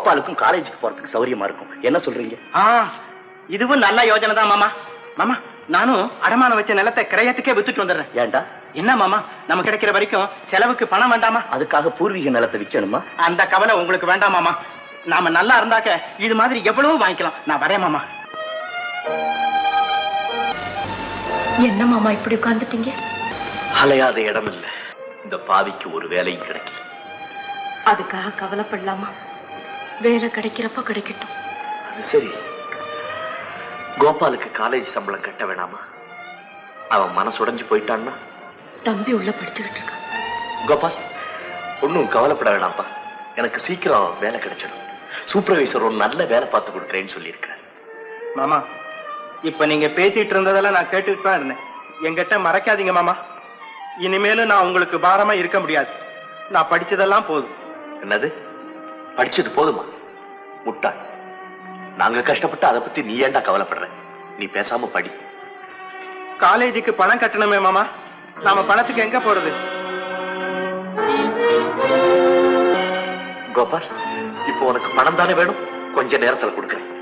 கோபாலுக்கும் காலேஜுக்கு போறதுக்கு சௌரியமா இருக்கும் என்ன சொல்றீங்க ஆ இதுவும் நல்ல யோஜனை தான் மாமா மாமா நானும் அடமானம் வச்ச நிலத்தை கிரயத்துக்கே வித்துட்டு வந்துடுறேன் ஏன்டா என்ன மாமா நம்ம கிடைக்கிற வரைக்கும் செலவுக்கு பணம் வேண்டாமா அதுக்காக பூர்வீக நிலத்தை விற்கணுமா அந்த கவலை உங்களுக்கு வேண்டாம் மாமா நாம நல்லா இருந்தாக்க இது மாதிரி எவ்வளவு வாங்கிக்கலாம் நான் வரேன் மாமா என்ன மாமா இப்படி உட்கார்ந்துட்டீங்க அலையாத இடம் இல்ல இந்த பாவிக்கு ஒரு வேலையும் கிடைக்கல அதுக்காக கவலைப்படலாமா வேலை கிடைக்கிறப்ப கிடைக்கட்டும் அது சரி கோபாலுக்கு காலேஜ் சம்பளம் கட்ட வேணாமா அவன் மனசு உடைஞ்சு போயிட்டான்னா தம்பி உள்ள படிச்சுக்கிட்டு இருக்கான் கோபால் ஒன்றும் கவலைப்பட வேணாம்ப்பா எனக்கு சீக்கிரம் வேலை கிடைச்சிடும் சூப்பர்வைசர் ஒரு நல்ல வேலை பார்த்து கொடுக்குறேன்னு சொல்லியிருக்கிறேன் மாமா இப்ப நீங்க பேசிட்டு இருந்ததெல்லாம் நான் கேட்டுட்டு தான் இருந்தேன் என்கிட்ட மறைக்காதீங்க மாமா இனிமேலும் நான் உங்களுக்கு பாரமா இருக்க முடியாது நான் படிச்சதெல்லாம் போதும் என்னது படிச்சது போதுமா முட்டாள் நாங்க கஷ்டப்பட்டு அதை பத்தி நீ ஏன்டா கவலைப்படுற நீ பேசாம படி காலேஜுக்கு பணம் கட்டணுமே மாமா நாம பணத்துக்கு எங்க போறது கோபால் இப்போ உனக்கு பணம் தானே வேணும் கொஞ்ச நேரத்துல கொடுக்குறேன்